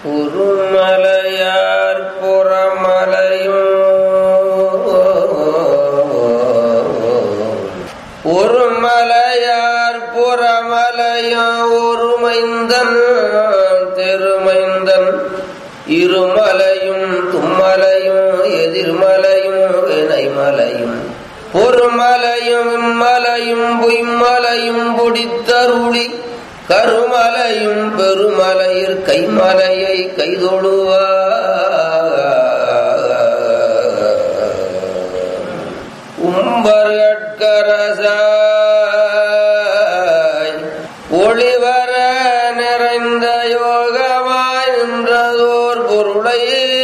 உருமலையார் புறமலையும் ஒருமலையார் புறமலையும் ஒருமைந்தன் திருமைந்தன் இருமலையும் தும்மலையும் எதிர்மலையும் வினைமலையும் பொறுமலையும் மலையும் பொய்மலையும் பொடித்தருளி கருமலையும் பெருமலையில் கைமலையை கைதொழுவார் உம்பர்கரசாய் ஒளிவர நிறைந்த யோகமாய் நின்றதோர் பொருளை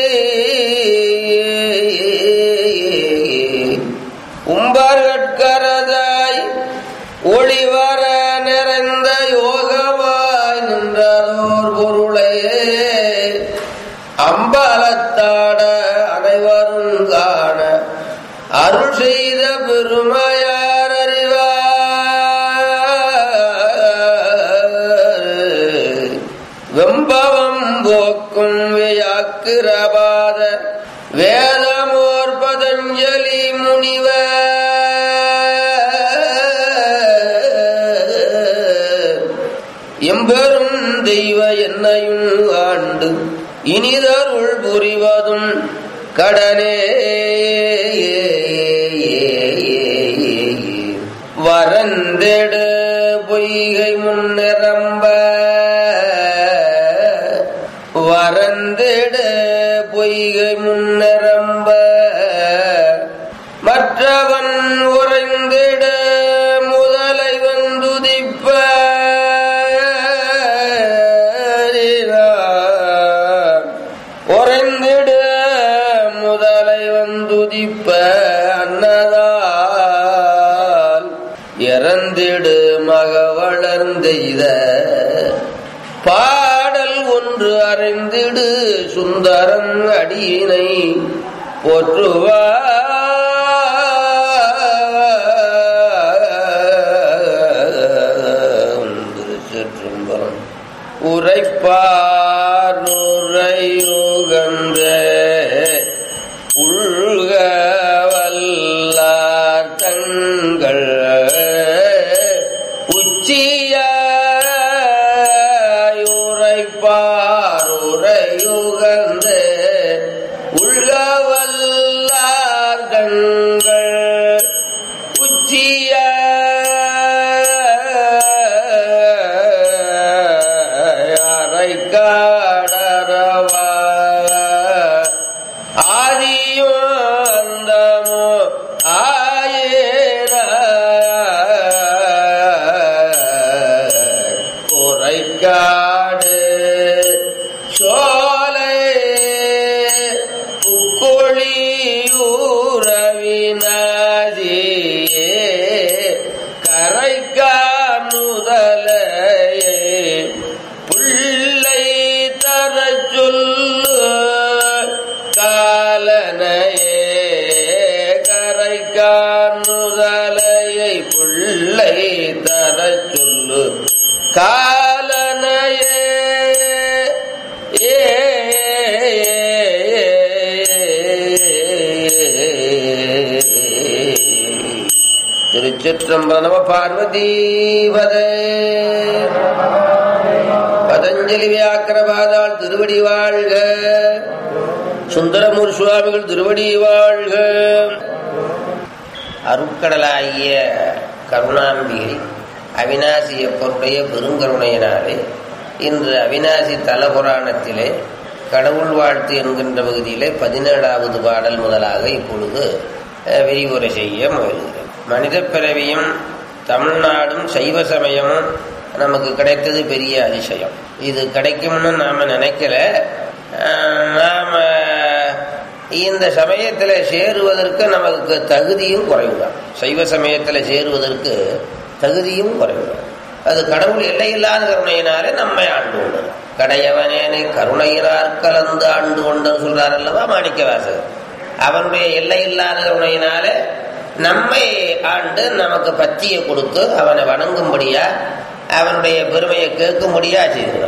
உம்பர்கரதாய் ஒளிவர நிறைந்த யோகமாய் நின்றதோர் பொருளை அம்பலத்தாட அனைவரும் காண அருள் செய்த பெருமையார் அறிவார் வெம்பவம் போக்கும் வியாக்கிரபாத வேதமோர் பதஞ்சலி முனிவர் எம்பெரும் தெய்வ என்னையும் ஆண்டு இனிதருள் புரிவதும் கடனே வரந்தெடு பொய்கை முன்னிரம்ப வரந்தெடு பொய்கை முன்னிரம்ப மற்றவன் உறைந்திட முதலை வந்துதிப்ப உறைந்திட முதலை வந்துதிப்ப அன்னதால் இறந்திடு மக வளர்ந்தெய்த பாடல் ஒன்று அறிந்திடு சுந்தரன் அடியினை போற்றுவார் உரைப்பார் உரையுகந்த உள்க வல்லார் தங்கள் உச்சியுரைப்பார் உரையுகந்த உள்க வல்லார் தங்கள் உச்சிய அரை காடரவா ஆதியோ அந்தமோ ஆயேன குறைக்காடு சோலை புக்கொழியூரவினாதியே கரைக்கான் முதலையே புள்ளை தர சொல்லு காலனையே கரைக்கான் முதலையை புள்ளை தர சொல்லு காலனையே ஏ திருச்சிற்றம்பலம் நம பார்வதீபதே பதஞ்சலி வியாக்கிரபாதாள் திருவடி வாழ்க சுந்தரமூர் சுவாமிகள் திருவடி வாழ்க அருட்கடலாகிய கருணாம்பிகை அவிநாசி எப்பருடைய பெருங்கருணையினாலே இன்று அவிநாசி தல புராணத்திலே கடவுள் வாழ்த்து என்கின்ற பகுதியிலே பதினேழாவது பாடல் முதலாக இப்பொழுது அஹ், விரிவுரை செய்ய முயல்கிறேன் மனித பிறவியும் தமிழ்நாடும் சைவ சமயமும் நமக்கு கிடைத்தது பெரிய அதிசயம் இது கிடைக்கும்னு நாம நினைக்கல அஹ், நாம இந்த சமயத்தில் சேருவதற்கு நமக்கு தகுதியும் குறைவுதான் சைவ சமயத்தில் சேருவதற்கு தகுதியும் குறைவுதான் அது கடவுள் எல்லையில்லாத கருணையினாலே நம்மை ஆண்டு கொண்டது கடையவனேனை கருணையினார் கலந்து ஆண்டு கொண்டன்னு சொல்றார் அல்லவா மாணிக்கவாசகர் அவனுடைய எல்லையில்லாத கருணையினாலே நம்மை ஆண்டு நமக்கு பத்தியை கொடுத்து அவனை வணங்கும்படியா அவனுடைய பெருமையை கேட்கும்படியா செய்கிறான்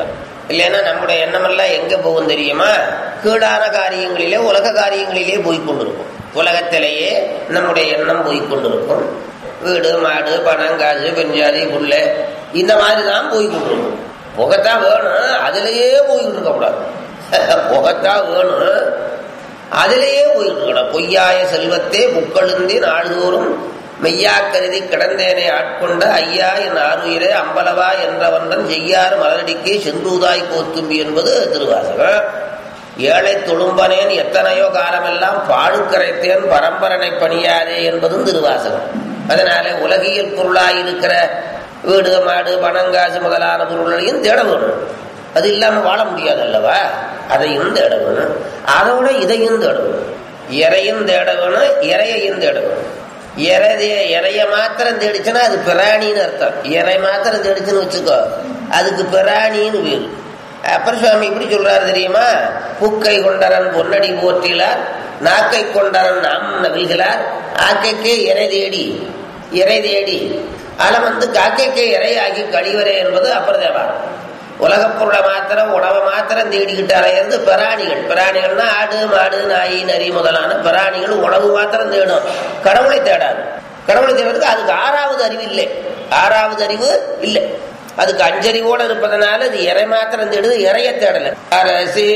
இல்லைன்னா நம்முடைய எண்ணமெல்லாம் எங்க போகும் தெரியுமா கீழான காரியங்களிலே உலக காரியங்களிலே போய் கொண்டிருக்கும் உலகத்திலேயே நம்முடைய எண்ணம் போய் கொண்டிருக்கும் வீடு மாடு பணம் காசு பெஞ்சாதி புள்ள இந்த மாதிரி தான் போய் கொண்டிருக்கும் புகத்தான் வேணும் அதுலயே போய்கிட்டு இருக்கக்கூடாது புகத்தான் வேணும் அதிலேயே போயிட்டு இருக்கணும் பொய்யாய செல்வத்தே புக்கழுந்தி நாள்தோறும் மெய்யா கருதி கிடந்தேனை ஆட்கொண்ட ஐயா என் ஆறுயிரே அம்பலவா என்றவன்றன் செய்யாறு மலரடிக்கே செந்தூதாய் கோத்தும்பி என்பது திருவாசகம் ஏழை துளும்பனேன் எத்தனையோ காலமெல்லாம் பாடுக்கரைத்தேன் பரம்பரனை பணியாதே என்பதும் திருவாசகம் அதனால உலகியல் பொருளாயிருக்கிற வீடு மாடு பணங்காசு முதலான பொருள்களையும் தேட வேணும் அது இல்லாம வாழ முடியாது அல்லவா அதையும் தேட வேணும் அதோட இதையும் தேட வேணும் இறையும் தேட வேணும் இறையையும் தேட வேணும் இறைய இறைய மாத்திரம் தேடிச்சுன்னா அது பிராணின்னு அர்த்தம் இறை மாத்திரம் தேடிச்சுன்னு வச்சுக்கோ அதுக்கு பிராணின்னு பேரு அப்புறம் சுவாமி இப்படி சொல்றாரு தெரியுமா புக்கை கொண்டரன் பொன்னடி போற்றிலார் நாக்கை கொண்டரன் நாம் நவில்கிறார் ஆக்கைக்கே இறை தேடி இறை தேடி அலம் வந்து காக்கைக்கே இறையாகி கழிவரே என்பது அப்புறதேவா உலகப் பொருளை மாத்திரம் உணவை மாத்திரம் தேடிக்கிட்டு அலையிறது பிராணிகள் பிராணிகள்னா ஆடு மாடு நாய் நரி முதலான பிராணிகள் உணவு மாத்திரம் தேடும் கடவுளை தேடாது கடவுளை தேடுறதுக்கு அதுக்கு ஆறாவது அறிவு இல்லை ஆறாவது அறிவு இல்லை அதுக்கு அஞ்சறிவோடு இருப்பதனால அது இறை மாத்திரம் தேடுது இறைய தேடல அரசே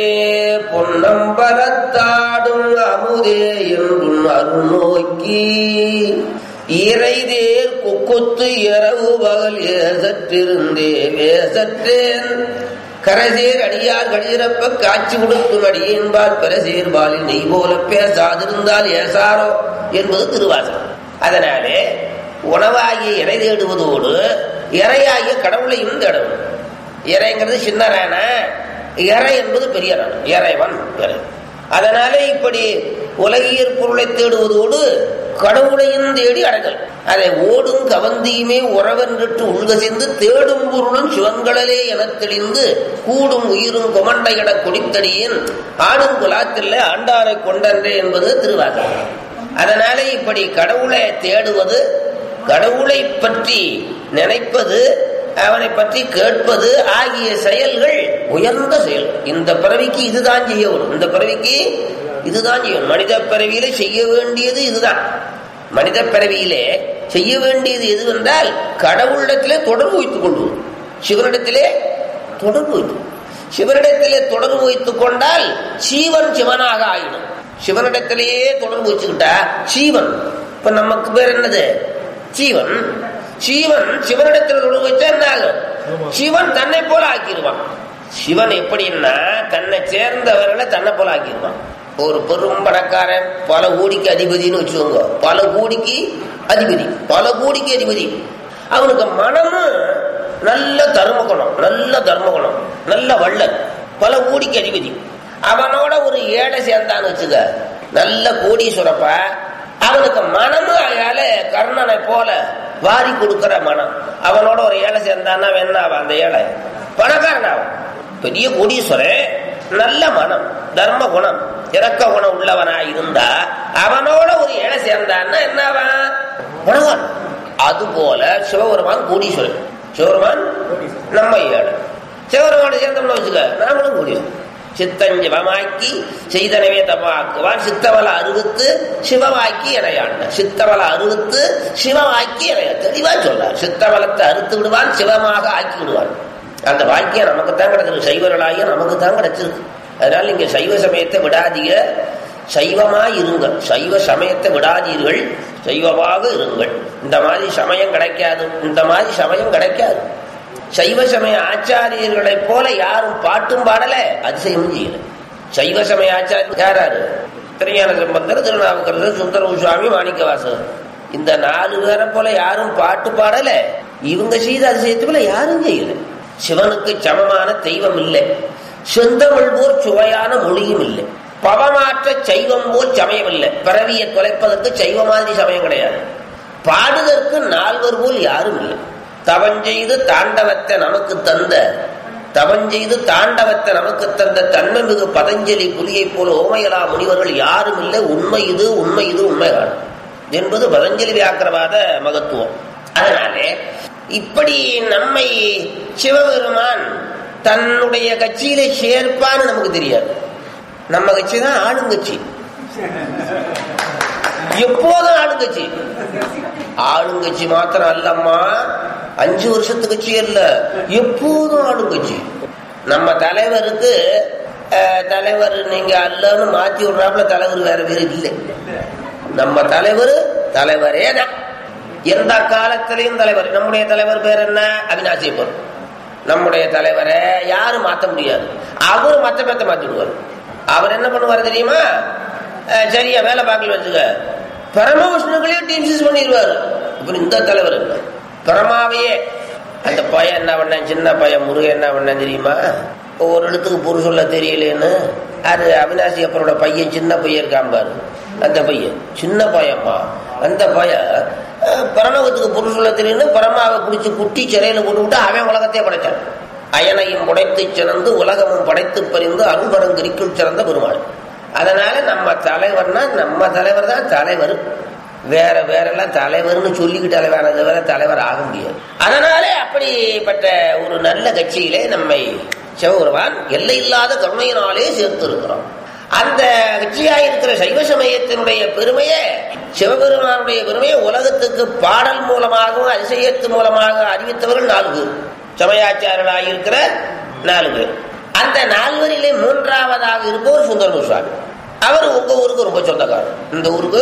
பொன்னம்பலத்தாடும் அமுதே என்றும் அருள் நோக்கி இறைதேர் கொக்கொத்து இரவு பகல் ஏசற்றிருந்தே வேசற்றேன் கரசேர் அடியார் கடிதிரப்ப காட்சி கொடுக்கும் அடியேன்பால் பெறசேர்பாலில் நெய் போல பேசாதிருந்தால் ஏசாரோ என்பது திருவாசகம் அதனாலே உணவாகிய இறை தேடுவதோடு இறையாகிய கடவுளையும் தேடணும் இறைங்கிறது சின்ன ரான இறை என்பது பெரிய ரான் இறைவன் இறை அதனாலே இப்படி உலகியற் பொருளை தேடுவதோடு கடவுளையும் தேடி அடைதல் அதை ஓடும் கவந்தியுமே உறவென்று உள்கசிந்து தேடும் பொருளும் சிவன்களே எனத் தெளிந்து கூடும் உயிரும் கொமண்டையிட கொடித்தடியின் ஆடும் குலாத்தில் ஆண்டாரை கொண்டன்றே என்பது திருவாசகம் அதனாலே இப்படி கடவுளை தேடுவது கடவுளை பற்றி நினைப்பது அவனை பற்றி கேட்பது ஆகிய செயல்கள் உயர்ந்த செயல் இந்த பிறவிக்கு இதுதான் செய்ய வரும் இந்த பிறவிக்கு இதுதான் செய்யும் மனித பிறவியில செய்ய வேண்டியது இதுதான் மனித பிறவியிலே செய்ய வேண்டியது எதுவென்றால் கடவுளிடத்திலே தொடர்பு வைத்துக் கொள்வது சிவனிடத்திலே தொடர்பு வைத்து சிவனிடத்திலே தொடர்பு வைத்துக் கொண்டால் சீவன் சிவனாக ஆயிடும் சிவனிடத்திலேயே தொடர்பு வச்சுக்கிட்டா சீவன் இப்ப நமக்கு பேர் என்னது சீவன் சிவன் சிவனிடத்தில் தொடர்பு வச்சா என்ன ஆகும் சிவன் தன்னை போல ஆக்கிடுவான் சிவன் எப்படின்னா தன்னை சேர்ந்தவர்களை தன்னை போல ஆக்கிடுவான் ஒரு பெரும் பணக்காரன் பல கோடிக்கு அதிபதினு வச்சுக்கோங்க பல கோடிக்கு அதிபதி பல கோடிக்கு அதிபதி அவனுக்கு மனமும் நல்ல தர்ம குணம் நல்ல தர்ம குணம் நல்ல வள்ளல் பல கோடிக்கு அதிபதி அவனோட ஒரு ஏழை சேர்ந்தான்னு வச்சுக்க நல்ல கோடீஸ்வரப்ப அவனுக்கு மனமும் அயால கர்ணனை போல வாரி கொடுக்கிற மனம் அவனோட ஒரு ஏழை சேர்ந்தான்னா வேணாவா அந்த ஏழை பணக்காரனாவன் பெரிய கோடீஸ்வரன் நல்ல மனம் தர்ம குணம் இறக்க குணம் உள்ளவனா இருந்தா அவனோட ஒரு ஏழை சேர்ந்தான்னா என்னவன் குணவான் அது போல சிவபெருமான் கோடீஸ்வரன் சிவபெருமான் நம்ம ஏழை சிவபெருமான சேர்ந்தோம்னு வச்சுக்க நாமளும் கோடீஸ்வரன் சித்தஞ்சவமாக்கி செய்தனவே தப்பாக்குவான் சித்தவல அறுவித்து சிவவாக்கி இணையாண்ட சித்தவல அறுவித்து சிவவாக்கி இணைய தெளிவா சொல்றார் சித்தவலத்தை அறுத்து விடுவான் சிவமாக ஆக்கி விடுவான் அந்த வாக்கியம் நமக்கு தான் கிடைச்சிருக்கு சைவர்களாகிய நமக்கு தான் கிடைச்சிருக்கு அதனால நீங்க சைவ சமயத்தை விடாதீங்க சைவமா இருங்கள் சைவ சமயத்தை விடாதீர்கள் சைவமாக இருங்கள் இந்த மாதிரி சமயம் கிடைக்காது இந்த மாதிரி சமயம் கிடைக்காது சைவ சமய ஆச்சாரியர்களைப் போல யாரும் பாட்டும் பாடல அதிசயமும் செய்யல சைவ சமய ஆச்சாரியர் யாராரு திருஞான சம்பந்தர் திருநாவுக்கரசர் சுந்தர சுவாமி மாணிக்கவாசகர் இந்த நாலு பேரை போல யாரும் பாட்டு பாடல இவங்க செய்த அதிசயத்தை போல யாரும் செய்யல சிவனுக்கு சமமான தெய்வம் இல்லை செந்தமிழ் போல் சுவையான மொழியும் இல்லை பவமாற்ற சைவம் போல் சமயம் இல்லை பிறவியை தொலைப்பதற்கு சைவ மாதிரி சமயம் கிடையாது பாடுதற்கு நால்வர் போல் யாரும் இல்லை தவஞ்செய்து தாண்டவத்தை நமக்கு தந்த தவஞ்செய்து தாண்டவத்தை நமக்கு தந்த தன்மை மிகு பதஞ்சலி புலியை போல ஓமையலா முனிவர்கள் யாரும் இல்லை உண்மை இது உண்மை இது உண்மைதான் என்பது பதஞ்சலி வியாக்கிரவாத மகத்துவம் அதனாலே இப்படி நம்மை சிவபெருமான் தன்னுடைய கட்சியில சேர்ப்பான்னு நமக்கு தெரியாது நம்ம கட்சி தான் ஆளுங்கட்சி எப்போதும் ஆளுங்கட்சி ஆளுங்கட்சி மாத்திரம் அல்லம்மா அஞ்சு வருஷத்து கட்சி அல்ல எப்போதும் ஆளுங்கட்சி நம்ம தலைவருக்கு அஹ், தலைவர் நீங்க அல்லன்னு மாத்தி விடுறாப்புல தலைவர் வேற வேற இல்லை நம்ம தலைவர் தலைவரே தான் எந்த காலத்திலையும் தலைவர் நம்முடைய தலைவர் பேர் என்ன அவினாசியப்பர் நம்முடைய தலைவரை யாரும் மாத்த முடியாது அவர் மத்த பேத்த மாத்தி விடுவார் அவர் என்ன பண்ணுவார் தெரியுமா அஹ், சரியா வேலை பார்க்கல வச்சுக்க பரமவிஷ்ணுக்களையே டீம்சிஸ் பண்ணிடுவாரு இப்ப இந்த தலைவர் என்ன பரமாவையே அந்த பையன் என்ன பண்ணேன் சின்ன பையன் முருகன் என்ன பண்ணேன் தெரியுமா ஒரு இடத்துக்கு பொருள் சொல்ல தெரியலேன்னு அது அவினாசி அப்பரோட பையன் சின்ன பையன் இருக்கான் பாரு அந்த பையன் சின்ன பையன்மா அந்த பையன் அஹ், பரலோகத்துக்கு பொருள் சொல்ல தெரியும்னு பரமாவை பிடிச்சி குட்டி சிறையில போட்டு விட்டு அவன் உலகத்தையே படைச்சான் அயனையும் படைத்து சிறந்து உலகமும் படைத்து பறிந்து அருள்பரங்கிரிக்குள் சிறந்த பெருமாள் அதனால நம்ம தலைவர்னா நம்ம தலைவர் தான் தலைவர் வேற வேற எல்லாம் தலைவர்னு சொல்லிக்கிட்டு தலைவர் தவிர தலைவர் ஆக முடியாது அதனாலே அப்படிப்பட்ட ஒரு நல்ல கட்சியிலே நம்மை சிவபெருமான் எல்லையில்லாத கருணையினாலே சேர்த்து இருக்கிறோம் அந்த கட்சியாயிருக்கிற சைவ சமயத்தினுடைய பெருமையை சிவபெருமானுடைய பெருமையை உலகத்துக்கு பாடல் மூலமாகவும் அதிசயத்து மூலமாக அறிவித்தவர்கள் நாலு பேர் சமயாச்சாரர்களாயிருக்கிற நாலு பேர் அந்த நால்வரிலே மூன்றாவதாக இருப்பவர் சுந்தர சுவாமி அவர் உங்க ஊருக்கு ரொம்ப சொந்தக்காரர் இந்த ஊருக்கு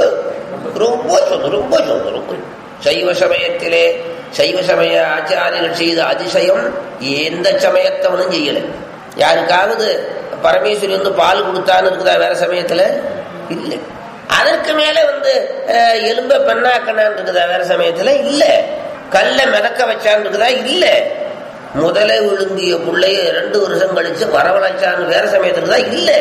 ரொம்ப சொந்தம் ரொம்ப சொந்தம் ரொம்ப சைவ சமயத்திலே சைவ சமய ஆச்சாரியர்கள் செய்த அதிசயம் எந்த சமயத்தவனும் செய்யல யாருக்காவது பரமேஸ்வரி வந்து பால் கொடுத்தான்னு இருக்குதா வேற சமயத்துல இல்லை அதற்கு மேல வந்து அஹ், எலும்ப பெண்ணாக்கணான்னு இருக்குதா வேற சமயத்துல இல்ல கல்ல மிதக்க வச்சான்னு இருக்குதா இல்ல முதலே விழுந்திய பிள்ளைய ரெண்டு வருஷம் கழிச்சு வரவழைச்சான்னு வேற சமயத்துல தான் இல்ல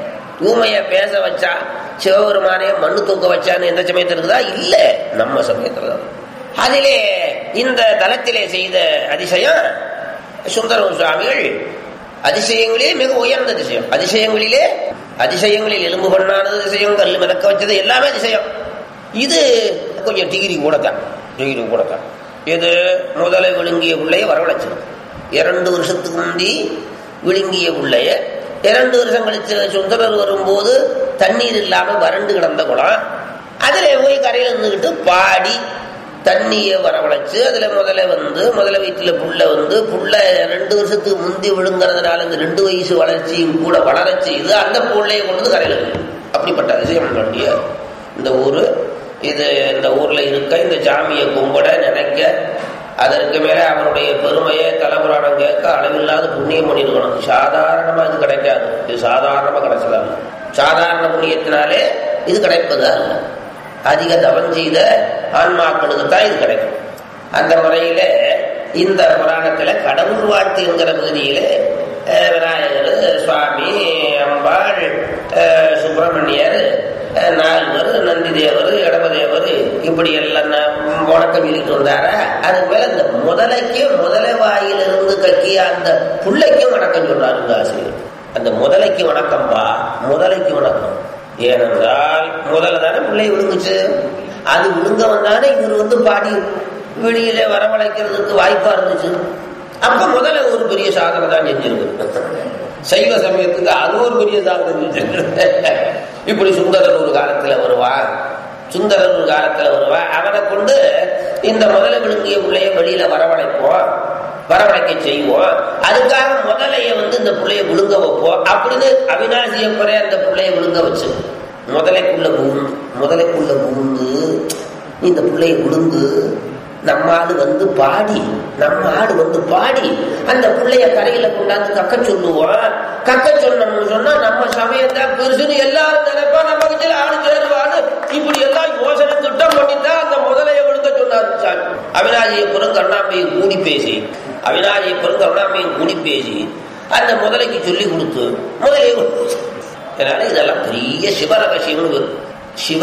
ஊமைய பேச வச்சா சிவபெருமானே மண்ணு தூக்க வச்சான்னு எந்த சமயத்துல இருக்குதா இல்ல நம்ம சமயத்துல தான் அதிலே இந்த தலத்திலே செய்த அதிசயம் சுந்தரம் சுவாமிகள் அதிசயங்களிலே மிக உயர்ந்த அதிசயம் அதிசயங்களிலே அதிசயங்களில் எலும்பு பண்ணானது அதிசயம் கல் மிதக்க வச்சது எல்லாமே அதிசயம் இது கொஞ்சம் டிகிரி கூடத்தான் டிகிரி கூடத்தான் இது முதலை விழுங்கிய பிள்ளைய வரவழைச்சது இரண்டு வருஷத்துக்கு முந்தி விழுங்கிய பிள்ளைய இரண்டு வருஷம் கழிச்சு சுந்தரர் வரும்போது தண்ணீர் இல்லாம வறண்டு கிடந்த குளம் அதுல போய் கரையில இருந்துகிட்டு பாடி தண்ணியை வரவழைச்சு அதுல முதல்ல வந்து முதல்ல வீட்டுல புள்ள வந்து புள்ள ரெண்டு வருஷத்துக்கு முந்தி விழுங்குறதுனால இந்த ரெண்டு வயசு வளர்ச்சியும் கூட வளர செய்து அந்த புள்ளைய கொண்டு வந்து கரையில இருக்கு. அப்படிப்பட்ட அதிசயம் வேண்டிய இந்த ஊரு இது இந்த ஊர்ல இருக்க இந்த சாமியை கும்பிட நினைக்க அதற்கு மேல அவருடைய பெருமையை தலைபுராணம் கேட்க அளவில்லாத புண்ணியம் பண்ணிருக்கணும் சாதாரணமா இது கிடைக்காது இது சாதாரணமா கிடைச்சதா இல்ல. சாதாரண புண்ணியத்தினாலே இது கிடைப்பதா இல்லை அதிக தவம் செய்த ஆன்மாக்களுக்கு தான் இது கிடைக்கும் அந்த முறையில இந்த புராணத்துல கடவுள் வாழ்த்து என்கிற பகுதியில அஹ், விநாயகர் சுவாமி அம்பாள் அஹ், சுப்பிரமணியர் அஹ், நால்வர் நந்திதேவர் இடமதேவர் இப்படி எல்லாம் ந- வணக்கம் சொல்லிட்டு வந்தாரா அதுக்கு மேல இந்த முதலைக்கு முதலை வாயிலிருந்து கக்கிய அந்த புள்ளைக்கும் வணக்கம் சொல்றாரு இந்த ஆசிரியர் அந்த முதலைக்கு வணக்கம்பா முதலைக்கு வணக்கம் ஏனென்றால் முதல்ல தானே பிள்ளை விழுங்குச்சு அது விழுங்க வந்தானே இவர் வந்து பாடி வெளியில வரவழைக்கிறதுக்கு வாய்ப்பா இருந்துச்சு அப்ப முதல்ல ஒரு பெரிய சாதனை தான் செஞ்சிருக்கு சைவ சமயத்துக்கு அது ஒரு பெரிய சாதனை செஞ்சிருக்கு இப்படி சுந்தரர் ஒரு காலத்துல வருவான் சுந்தரர் ஒரு காலத்துல வருவான் அவனை கொண்டு இந்த முதல்ல விழுங்கிய பிள்ளைய வெளியில வரவழைப்போம் வரவழைக்க செய்வோம் அதுக்காக முதலைய வந்து இந்த பிள்ளைய விழுங்க வைப்போம் அப்படின்னு அவினாசியப்பரே அந்த பிள்ளைய விழுங்க வச்சு முதலைக்குள்ள புகுந்து முதலைக்குள்ள புகுந்து இந்த பிள்ளைய விழுந்து நம்ம ஆடு வந்து பாடி நம்ம ஆடு வந்து பாடி அந்த பிள்ளைய கரையில கொண்டாந்து கக்க சொல்லுவோம் கக்க சொன்னோம்னு சொன்னா நம்ம சமயத்தான் பெருசுன்னு எல்லாரும் நினைப்பா நம்ம கட்சியில ஆடு சேருவான்னு இப்படி எல்லாம் யோசனை திட்டம் பண்ணித்தான் அந்த முதலைய விழுங்க சொன்னார் சாமி அவினாசியப்புறம் கருணாமையை கூடி பேசி அவினாசியப்புறம் கருணாமையை கூடி பேசி அந்த முதலைக்கு சொல்லி கொடுத்து முதலையை கொடுத்து அதனால இதெல்லாம் பெரிய சிவ ரகசியம்னு வரும் சிவ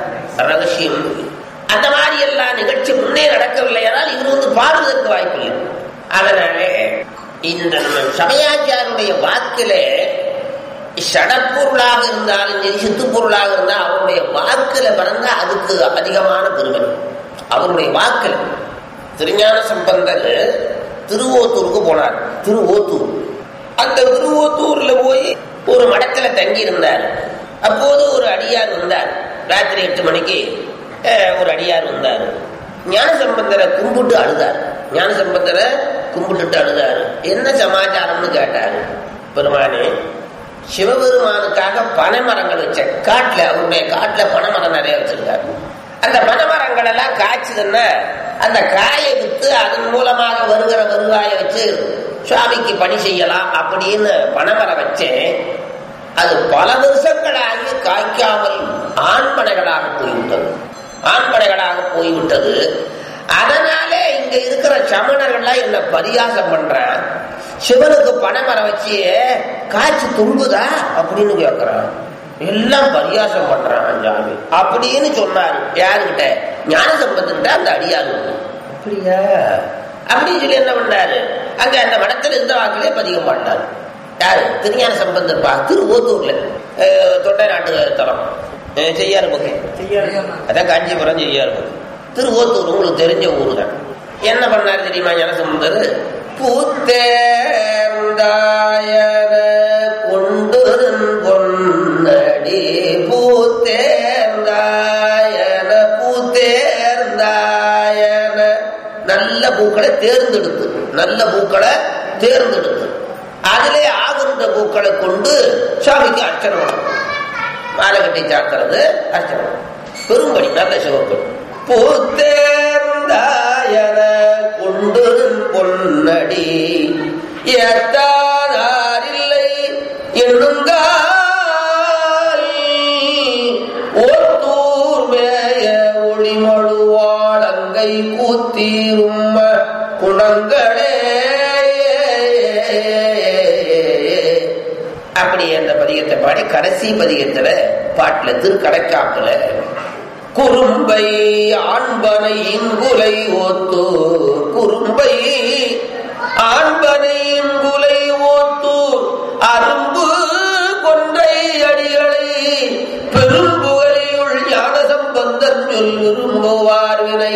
ரகசியம் அந்த மாதிரி எல்லாம் நிகழ்ச்சி முன்னே நடக்கவில்லையானால் இவர் வந்து பாடுவதற்கு வாய்ப்பில்லை அதனாலே இந்த நம்ம சமயாச்சாருடைய வாக்கிலே சடப்பொருளாக இருந்தாலும் சரி சித்துப்பொருளாக இருந்தால் அவருடைய வாக்குல பிறந்தா அதுக்கு அதிகமான பெருமை அவருடைய வாக்குல திருஞான சம்பந்தர் திருவோத்தூருக்கு போனார் திருவோத்தூர் அந்த திருவோத்தூர்ல போய் ஒரு மடத்துல தங்கி இருந்தார் அப்போது ஒரு அடியார் வந்தார் ராத்திரி எட்டு மணிக்கு அஹ், ஒரு அடியார் வந்தார் ஞானசம்பந்தரை கும்பிட்டு அழுதார் ஞானசம்பந்தரை கும்பிட்டுட்டு அழுதார் என்ன சமாச்சாரம்னு கேட்டார் பெருமானே சிவபெருமானுக்காக பனைமரங்கள் வச்சேன் காட்டுல அவருடைய காட்டுல பனைமரம் நிறைய வச்சிருக்காரு அந்த பனைமரங்கள் எல்லாம் காய்ச்சதுன்னா அந்த காயை வித்து அதன் மூலமாக வருகிற வருவாயை வச்சு சுவாமிக்கு பணி செய்யலாம் அப்படின்னு பனைமரம் வச்சேன் அது பல வருஷங்களாகி காய்க்காமல் ஆண்பனைகளாக போய்விட்டது ஆண்பனைகளாக போய்விட்டது அதனாலே இங்க இருக்கிற சமணர்கள்லாம் என்ன பரியாசம் பண்ற சிவனுக்கு பனைமரம் வச்சு காய்ச்சி தும்புதா அப்படின்னு கேட்கிறான் எல்லாம் பரியாசம் பண்றான் சாமி அப்படின்னு சொன்னாரு யாருகிட்ட ஞான சம்பந்தன்ட்ட அந்த அடியாரு அப்படியா அப்படின்னு சொல்லி என்ன பண்ணாரு அங்க அந்த மடத்துல இருந்த வாக்கிலே பதிகம் பாடினாரு யாரு திருஞான சம்பந்தர் பா திரு ஓத்தூர்ல அஹ், தொண்டை நாட்டு தலம் அஹ், செய்யாறு பக்கம் அதான் காஞ்சிபுரம் செய்யாறு பக்கம் திரு ஓத்தூர் உங்களுக்கு தெரிஞ்ச ஊரு தான் என்ன பண்ணாரு தெரியுமா ஞானசம்பந்தர் பூத்தேந்தாயன கொண்டு பொன்னடி பூத்தேந்தாயன பூத்தேர்ந்தாயன நல்ல பூக்களை தேர்ந்தெடுத்து நல்ல பூக்களை தேர்ந்தெடுத்து அதிலே ஆகுந்த பூக்களை கொண்டு சுவாமிக்கு அர்ச்சனை பண்ணணும் மாலை கட்டி சாத்துறது அர்ச்சனை பெரும்படி நல்ல சிவப்பு பூத்தேர்ந்தாயன கொண்டு பொன்னடி ஏத்தாதாரில்லை எண்ணுங்கால் ஓத்தூர் மேய ஒளிமழுவாளங்கை கூத்தீரும் குணங்களே அப்படி அந்த பதிகத்தை பாடி கடைசி பதிகத்துல பாட்டுல திருக்கடைக்காப்புல குறும்பை ஆண்பனை இங்குலை ஓத்து குறும்பை ஆண்பனை இங்குலை ஓத்து அரும்பு கொன்றை அடிகளை பெரும்புகழியுள் ஞான சம்பந்தன் சொல் விரும்புவார் வினை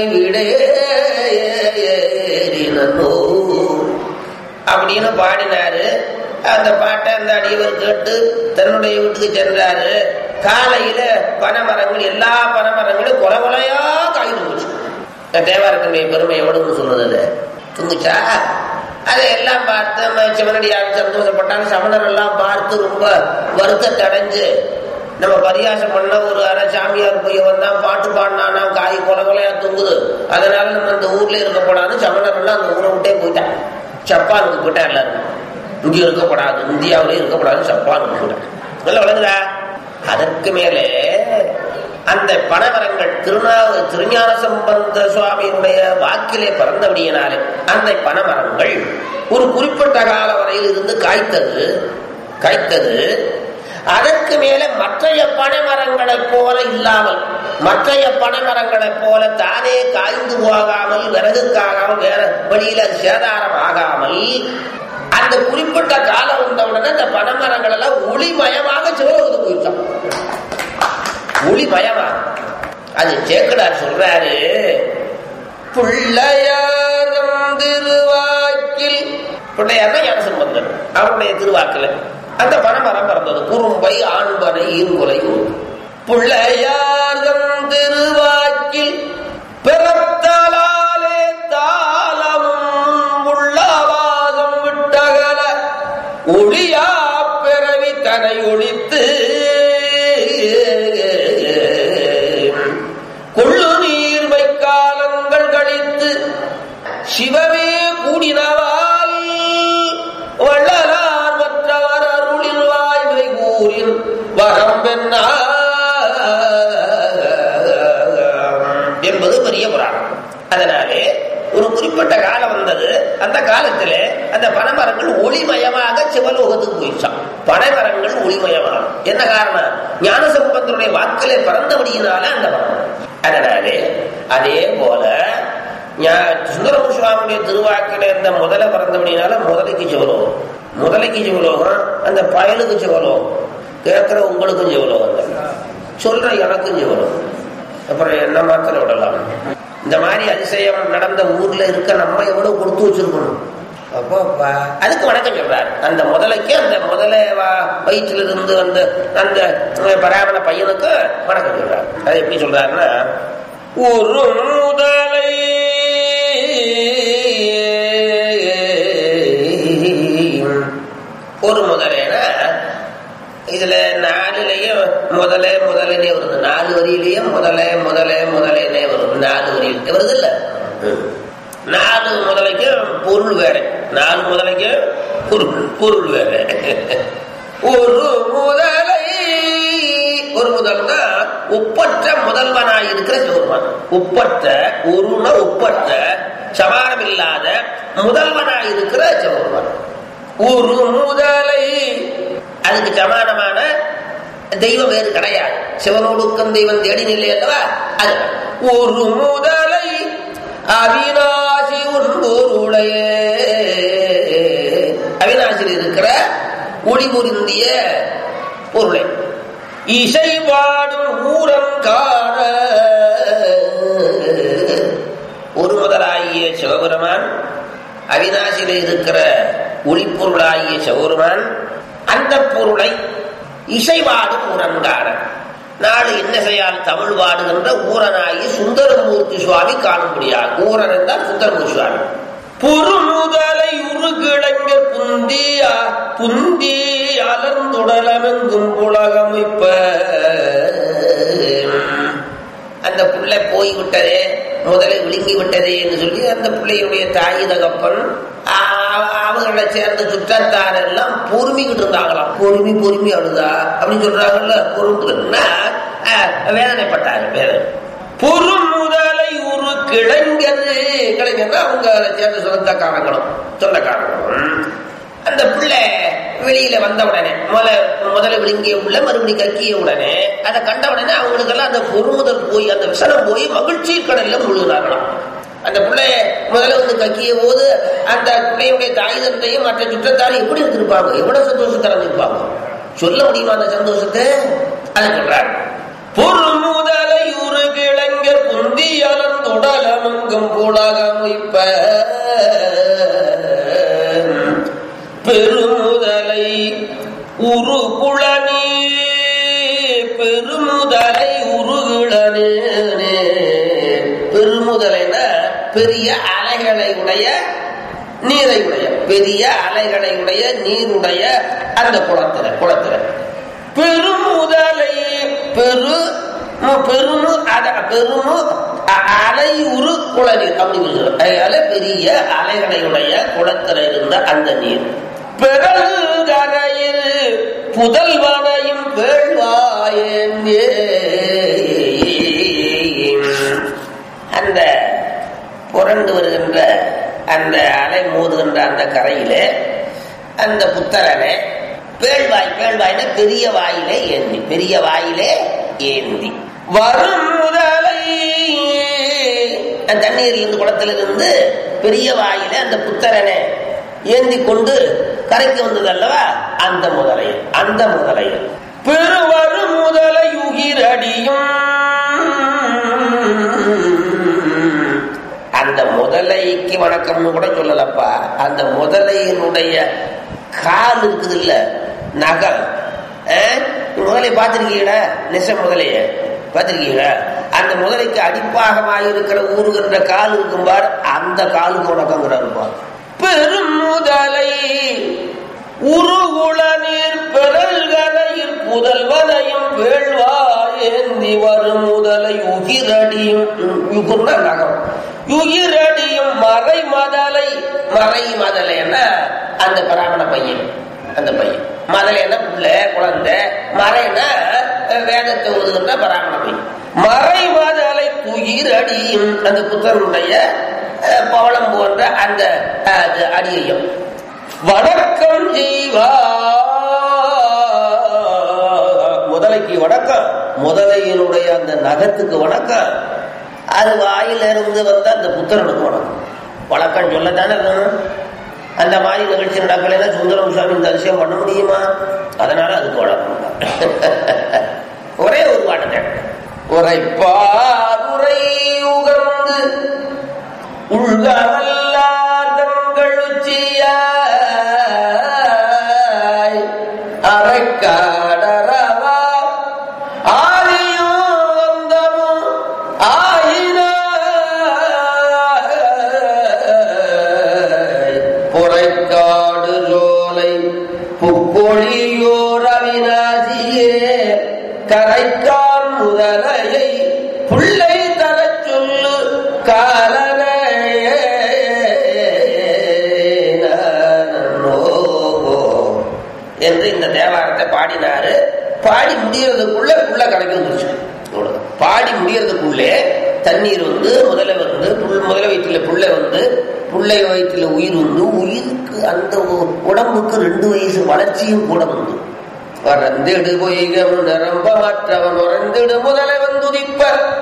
விடேறினோ அப்படின்னு பாடினாரு அந்த பாட்டை அந்த அடியவர் கேட்டு தன்னுடைய வீட்டுக்கு சென்றாரு காலையில பனைமரங்கள் எல்லா பனைமரங்களும் கொலை கொலையா காய்ந்து போச்சு தேவாரத்தினுடைய பெருமை எவ்வளவுன்னு சொன்னது அது துங்குச்சா அதை எல்லாம் பார்த்து நம்ம சிவனடியாக சந்தோஷப்பட்டாங்க சமணர் எல்லாம் பார்த்து ரொம்ப வருத்தத்தை அடைஞ்சு நம்ம பரியாசம் பண்ண ஒரு அரை சாமியார் போய் வந்தான் பாட்டு பாடினானா காய் கொலை கொலையா தொங்குது அதனால நம்ம இந்த ஊர்ல இருக்கக்கூடாது சமணர் எல்லாம் அந்த ஊரை விட்டே போயிட்டான் ஜப்பானுக்கு போயிட்டா எல்லாரும் இங்க இருக்கக்கூடாது இந்தியாவிலே இருக்கக்கூடாது ஜப்பானுக்கு போயிட்டான் நல்லா வழங்குதா அதற்கு மேலே அந்த பனமரங்கள் திருநாவு திருஞான சம்பந்த சுவாமியினுடைய வாக்கிலே பிறந்தபடியினாலே அந்த பனமரங்கள் ஒரு குறிப்பிட்ட கால வரையில் இருந்து காய்த்தது காய்த்தது அதற்கு மேலே மற்றைய பனைமரங்களைப் போல இல்லாமல் மற்றைய பனைமரங்களைப் போல தானே காய்ந்து போகாமல் விறகுக்காகாமல் வேற வழியில் அது சேதாரம் ஆகாமல் அந்த குறிப்பிட்ட காலம் வந்தவுடனே அந்த பனைமரங்கள் எல்லாம் ஒளிமயமாக சிவலோகத்துக்கு போயிட்டான் ஒளிமயமா அது சேக்கடார் சொல்றாரு பிள்ளையாரம் திருவாக்கில் பிள்ளையார்னா ஞான சம்பந்தன் அவருடைய திருவாக்கில் அந்த பனைமரம் பிறந்தது குறும்பை ஆண்பனை ஈர்குலை பிள்ளையாரம் திருவாக்கில் பிறத்தலாலே தாளமும் உள்ளவாதம் விட்டகல ஒளியா பிறவி தனை ஒழித்து கொள்ளு நீர்மை காலங்கள் கழித்து சிவமே கூடினவால் வள்ளலார் மற்றவர் அருளில் வாய்மை கூறின் வரம்பென்னா என்பது பெரிய புராணம் அதனாலே ஒரு குறிப்பிட்ட காலம் வந்தது அந்த காலத்திலே அந்த பனைமரங்கள் ஒளிமயமாக சிவலோகத்துக்கு போயிடுச்சான் பனைமரங்கள் ஒளிமயமாக என்ன காரணம் ஞான சம்பந்தருடைய வாக்கிலே பிறந்தபடியினால அந்த மரம் அதனாலே அதே போல ஞா- சுந்தரமு சுவாமியுடைய திருவாக்கில இருந்த முதல பிறந்தபடினால முதலைக்கு சிவலோகம் முதலைக்கு சிவலோகம் அந்த பயலுக்கு சிவலோகம் கேட்கிற உங்களுக்கும் சிவலோகம் தான் சொல்ற எனக்கும் சிவலோகம் அப்புறம் என்ன மாத்திரம் விடலாம் இந்த மாதிரி அதிசயம் நடந்த ஊர்ல இருக்க நம்ம எவ்வளவு கொடுத்து வச்சிருக்கணும் அப்போ அப்பா, அதுக்கு வணக்கம் சொல்றாரு அந்த முதலைக்கு அந்த முதல வயிற்றுல இருந்து வந்த அந்த அஹ், பராமர பையனுக்கு வணக்கம் சொல்றாரு அது எப்படி சொல்றாருன்னா ஒரு முதலை ஒரு முதலைனா இதுல நாலுலயும் முதலே முதலே வருது நாலு வரியிலயும் முதலே முதலே முதலேனே வரும் நாலு வரியில் வருது இல்ல நாலு முதலைக்கு பொருள் வேற நாலு முதலைக்கு பொருள் பொருள் வேற ஒரு முதலை ஒரு முதல்னா ஒப்பற்ற முதல்வனாய் இருக்கிற சிவருமான் ஒப்பற்ற ஒருன ஒப்பற்ற சமானம் இல்லாத முதல்வனாய் இருக்கிற சிவருமான் ஒரு முதலை அதுக்கு சமானமான தெய்வம் வேறு கிடையாது சிவனோடுக்கம் தெய்வம் தேடி நிலை அல்லவா அது ஒரு முதலை அவிநாசி உன்பொருளைய அவிநாசியில் இருக்கிற ஒளி புரிந்திய பொருளை இசை பாடும் ஊரம் காண ஒரு முதலாகிய சிவபெருமான் அவிநாசியில இருக்கிற ஒளிப்பொருளாகிய சிவபெருமான் அந்த பொருளை இசைவாடும் ஊரன்கான நாடு இன்னசையால் தமிழ் வாடுகின்ற ஊரனாகி சுந்தரமூர்த்தி சுவாமி காணும்படியாக ஊரன் என்றால் சுந்தரமூர்த்தி சுவாமி பொருமுதலை உருகிழங்க புந்தியா புந்தி அலர்ந்துடலமெங்கும் புலகமைப்ப அந்த புள்ளை போய் விட்டதே முதலை விழுங்கி விட்டதே என்று சொல்லி அந்த பிள்ளையுடைய தாய் தகப்பன் ஆ- அவங்களை சேர்ந்த சுற்றத்தார் எல்லாம் பொறுமிக்கிட்டு இருந்தாங்களாம் பொறுமி பொறுமி அழுதா அப்படின்னு சொல்றாங்கல்ல பொறுப்புன்னா வேதனைப்பட்டாரு வேதனை பொறுமுதலை உரு கிளைஞரு கிளைஞர்னா அவங்க அதை சேர்ந்த சொந்தக்காரங்களும் சொந்தக்காரங்களும் அந்த பிள்ளை வெளியில வந்த உடனே முதல்ல முதல்ல விழுங்கிய உள்ள மறுபடியும் கக்கிய உடனே அதை கண்ட உடனே அவங்களுக்கெல்லாம் அந்த பொறுமுதல் போய் அந்த விசனம் போய் மகிழ்ச்சி கடல்ல முழுகிறாங்களாம் அந்த பிள்ளைய முதல்ல வந்து கக்கிய போது அந்த பிள்ளையுடைய தாய் தந்தையும் மற்ற சுற்றத்தாரும் எப்படி இருந்திருப்பாங்க எவ்வளவு சந்தோஷத்தை இருந்திருப்பாங்க சொல்ல முடியுமா அந்த சந்தோஷத்தை அதை சொல்றாரு பொறுமுதலை உருகிழங்க புந்தி அலந்துடலமங்கும் புலகமைப்ப பெருமுதலை உருகுளனே பெருமுதலை உருகுளனே பெருமுதலைனா பெரிய அலைகளை உடைய நீரை உடைய பெரிய அலைகளை உடைய நீருடைய அந்த குளத்துல குளத்துல பெருமுதலை பெரு மு- பெருமு அத பெருமு அ- அலை உரு குளநீர் அப்படின்னு சொல்லுவாங்க. அதனால பெரிய அலைகளையுடைய குளத்துல இருந்த அந்த நீர் பெருங்கரையில் புதல்வனையும் வேள்வாயேந்தே அந்த புரண்டு வருகின்ற அந்த அலை மோதுகின்ற அந்த கரையிலே அந்த புத்தரனை பேழ்வாய் பேழ்வாய்னா பெரிய வாயிலே ஏந்தி பெரிய வாயிலே ஏந்தி வரும் முதலை அந்த தண்ணீர் இருந்து குளத்திலிருந்து பெரிய வாயில அந்த புத்தரனை ஏந்தி கொண்டு கரைக்கு வந்தது அல்லவா அந்த முதலை அந்த முதலை பெருவரு முதலை உகிரடியும் அந்த முதலைக்கு வணக்கம்னு கூட சொல்லலப்பா அந்த முதலையினுடைய கால் இருக்குது இல்ல நகம் அஹ், முதலை பார்த்திருக்கீங்களா நெச முதலைய பார்த்திருக்கீங்களா அந்த முதலைக்கு அடிப்பாகமாக இருக்கிற ஊருகின்ற கால் இருக்கும் பார் அந்த காலுக்கு வணக்கங்கிறாருப்பா பெரும் முதலை உருகுள நீர் பெறல்கனையில் புதல்வனையும் வேள்வாயேந்தி வரும் முதலை உகிரடியும் யுகுர்னா நகம் யுகிரடியும் மறை மதலை மறை மதலைன்னா அந்த பிராமண பையன் அந்த பையன் மதலைன்னா பிள்ளை குழந்தை மறைனா அஹ், வேதத்தை ஓதுகின்ற பிராமண பையன் மறை மதலை துயிரடியும் அந்த புத்தனுடைய அஹ், பவளம் போன்ற அந்த அஹ், அது அடியையும் வணக்கம் செய்வா முதலைக்கு வணக்கம் முதலையினுடைய அந்த நகத்துக்கு வணக்கம் அது வாயில இருந்து வந்த அந்த புத்திரனுக்கு வணக்கம் வழக்கம் சொல்லத்தானே இருக்கணும் அந்த மாதிரி நிகழ்ச்சி நடக்கலைன்னா சுந்தரம் சுவாமி இந்த அதிசயம் பண்ண முடியுமா அதனால அதுக்கு வழக்கம் ஒரே ஒரு பாட்டு கேட்டேன் உரைப்பார் உரை உகர்ந்து உள்ளவல்லார் தங்கள் உச்சியா காடரவா ஆதியும் அந்தமும் ஆயின புறைக்காடு சோலை புக்கொழியோர் அவிநாசியே கரைக்கான் முதலையை புள்ளை தரச் சொல்லு காலனையே என்று இந்த தேவாரத்தை பாடினாரு பாடி முடியறதுக்குள்ள புள்ள கணக்கு வந்துருச்சு அவ்வளவுதான். பாடி முடியறதுக்குள்ளே தண்ணீர் வந்து முதல்ல வந்து புல் முதல வயிற்றுல புள்ள வந்து புள்ளை வயிற்றுல உயிர் வந்து உயிருக்கு அந்த உ- உடம்புக்கு ரெண்டு வயசு வளர்ச்சியும் கூட வந்து வரந்திடு பொய்கம் நிரம்ப மற்றவன் உறந்திடு முதலை வந்துதிப்ப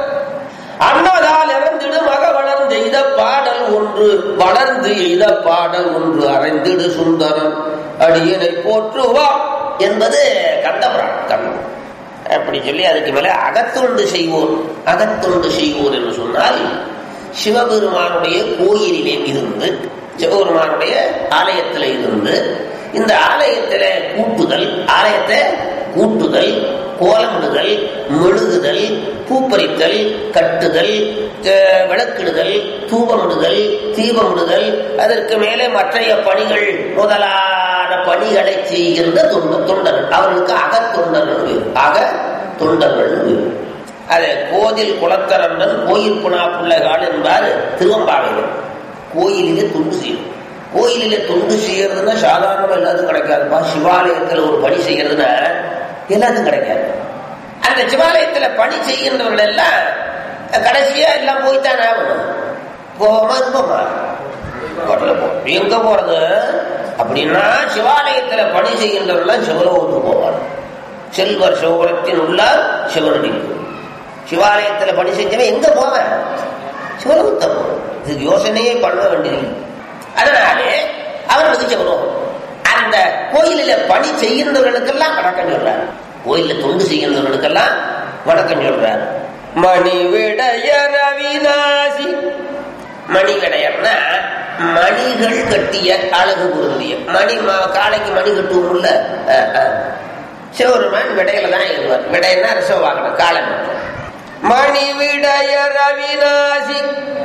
அன்னதால் இறந்திடு மக வளர்ந்து எய்த பாடல் ஒன்று வளர்ந்து எய்த பாடல் ஒன்று அறைந்திடு சுந்தரம் அடியனை போற்றுவா என்பது கந்தபுராணம் கண்ணம் அப்படி சொல்லி அதுக்கு மேல அகத்தொண்டு செய்வோர் அகத்தொண்டு செய்வோர் என்று சொன்னால் சிவபெருமானுடைய கோயிலிலே இருந்து சிவபெருமானுடைய ஆலயத்தில் இருந்து இந்த ஆலயத்தில கூட்டுதல் ஆலயத்தை கூட்டுதல் கோலமிடுதல் மெழுகுதல் பூப்பறித்தல் கட்டுதல் அஹ், விளக்கிடுதல் தூபமிடுதல் தீபமிடுதல் அதற்கு மேலே மற்றைய பணிகள் முதலான பணிகளை செய்கின்ற தொண்டு தொண்டர்கள் அவர்களுக்கு அகத்தொண்டர்கள் வேறு. அக தொண்டர்கள் வேறு. அது கோதில் குளத்தரண்டன் கோயில் புனா பிள்ளைகால் என்பார் திருவம்பாவையில் கோயிலிலே தொண்டு செய்யும் கோயிலிலே தொண்டு செய்யறதுன்னா சாதாரணமா எல்லாத்துக்கும் கிடைக்காதுப்பா சிவாலயத்துல ஒரு பணி செய்யறதுன்னா எல்லாத்துக்கும் கிடைக்காது அந்த சிவாலயத்துல பணி செய்கின்றவர்கள் எல்லாம் கடைசியா எல்லாம் போய்த்தானே ஆகணும் போவோமா இருப்போமா ஹோட்டல்ல போ எங்க போறது அப்படின்னா சிவாலயத்துல பணி செய்கின்றவர்கள் சிவலோகத்துக்கு போவார் செல்வர் சிவபுரத்தின் உள்ளார் சிவனடிக்கு சிவாலயத்துல பணி செஞ்சவன் எங்க போவேன் சிவலோகத்தை போவேன் இதுக்கு யோசனையே பண்ண வேண்டியது அதனாலே அவர்களுக்கு சிவலோகம் அந்த கோயிலில பணி செய்கின்றவர்களுக்கெல்லாம் வணக்கம் சொல்றார் கோயில்ல தொண்டு செய்கின்றவர்களுக்கெல்லாம் வணக்கம் சொல்றார் மணிவிடைய ரவிநாசி மணிவிடையர்னா மணிகள் கட்டிய அழகு பொருந்திய மணி ம- காலைக்கு மணி கட்டுவோம்ல அஹ், அஹ். சிவபெருமான் விடையில தான் இருவார் விடைன்னா ரிசவாகனம் காலை மட்டும் மணி விடைய ரவிநாசி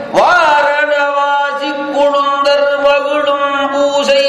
வாரணவாசி குழுந்தர் மகிழும் பூசை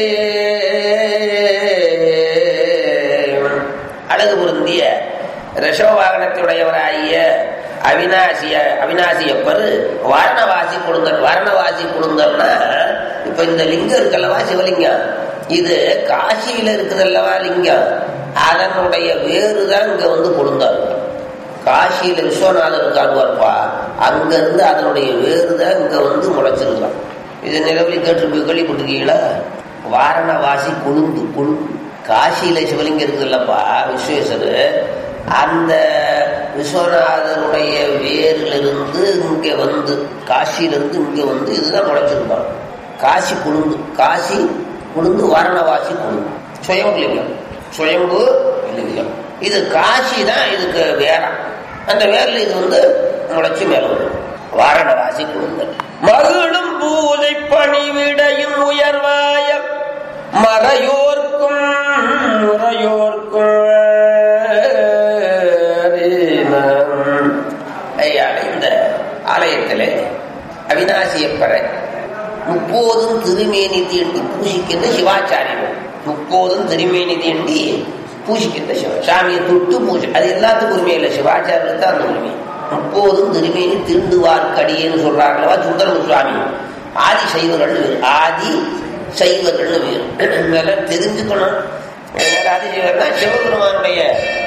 அழகு பொருந்திய ரிஷவாகனத்துடையவராகிய அவினாசிய அவினாசியப்பர் வாரணவாசி குழுந்தர் வாரணவாசி குழுந்தர்னா இப்ப இந்த லிங்கம் இருக்கல்லவா சிவலிங்கம் இது காசியில இருக்குதல்லவா லிங்கம் அதனுடைய வேறுதான் இங்க வந்து கொடுந்தாரு காசியில விஸ்வநாதர் இருக்காருப்பா அங்க இருந்து அதனுடைய வேறுதான் இங்க வந்து முளைச்சிருக்கலாம் இது நிலவலி கேட்டு போய் கேள்விப்பட்டிருக்கீங்களா வாரணவாசி கொழுந்து கொழுந்து காசியில சிவலிங்கம் இருக்குல்லப்பா விஸ்வேஸ்வரர் அந்த விஸ்வநாதருடைய வேரிலிருந்து இங்க வந்து காசியிலிருந்து இங்க வந்து இதுதான் முளைச்சிருப்பான் காசி குழுந்து காசி குழுந்து வாரணவாசி குழுந்து சுயம்புலிங்கம் சுயம்பு லிங்கம் இது காசி தான் இதுக்கு வேரம் அந்த வேர்ல இது வந்து முளைச்சு மேல வரும் வாரணவாசி குழுந்தல் மகிழும் பூதை பணிவிடையும் உயர்வாய மறையோர்க்கும் முறையோர்க்கும் ஐயா இந்த ஆலயத்திலே அவிநாசியப்பரை முப்போதும் திருமேனி தீண்டி பூசிக்கின்ற சிவாச்சாரியர் முப்போதும் திருமேனி தீண்டி பூசிக்கின்ற சிவ சாமியை தொட்டு பூஜை அது எல்லாத்துக்கும் உரிமை இல்லை சிவாச்சாரியருக்கு தான் அந்த உரிமை முப்போதும் திருமேனி திருண்டுவார்க்கடியேன்னு சொல்றாங்களவா சுந்தரமு சுவாமி ஆதி சைவர்கள் வேறு ஆதி சைவர்கள் வேறு இதெல்லாம் தெரிஞ்சுக்கணும் அதனால ஆதி சைவர்னா சிவபெருமானுடைய